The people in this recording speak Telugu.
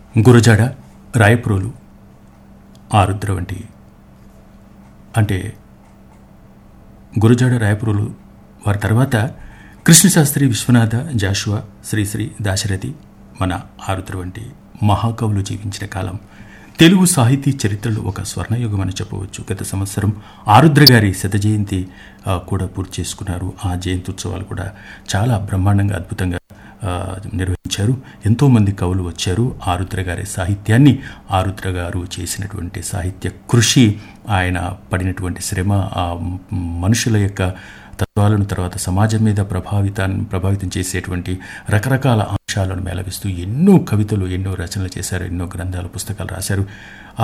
గురజాడ రాయపురోలు ఆరుద్ర వంటి అంటే గురజాడ రాయపురులు వారి తర్వాత కృష్ణశాస్త్రి విశ్వనాథ జాషువా శ్రీశ్రీ దాశరథి మన ఆరుద్ర వంటి మహాకవులు జీవించిన కాలం తెలుగు సాహితీ చరిత్రలో ఒక స్వర్ణయుగం అని చెప్పవచ్చు గత సంవత్సరం ఆరుద్ర గారి శత జయంతి ఆ, కూడా పూర్తి చేసుకున్నారు ఆ జయంత్యుత్సవాలు కూడా చాలా బ్రహ్మాండంగా అద్భుతంగా ఆ, నిర్వహించారు ఎంతోమంది కవులు వచ్చారు ఆరుద్ర గారి సాహిత్యాన్ని ఆరుద్ర గారు చేసినటువంటి సాహిత్య కృషి ఆయన పడినటువంటి శ్రమ ఆ మ్- మనుషుల యొక్క తత్వాలను తర్వాత సమాజం మీద ప్రభావితాన్ని ప్రభావితం చేసేటువంటి రకరకాల అంశాలను మేళవిస్తూ ఎన్నో కవితలు ఎన్నో రచనలు చేశారు ఎన్నో గ్రంథాలు పుస్తకాలు రాశారు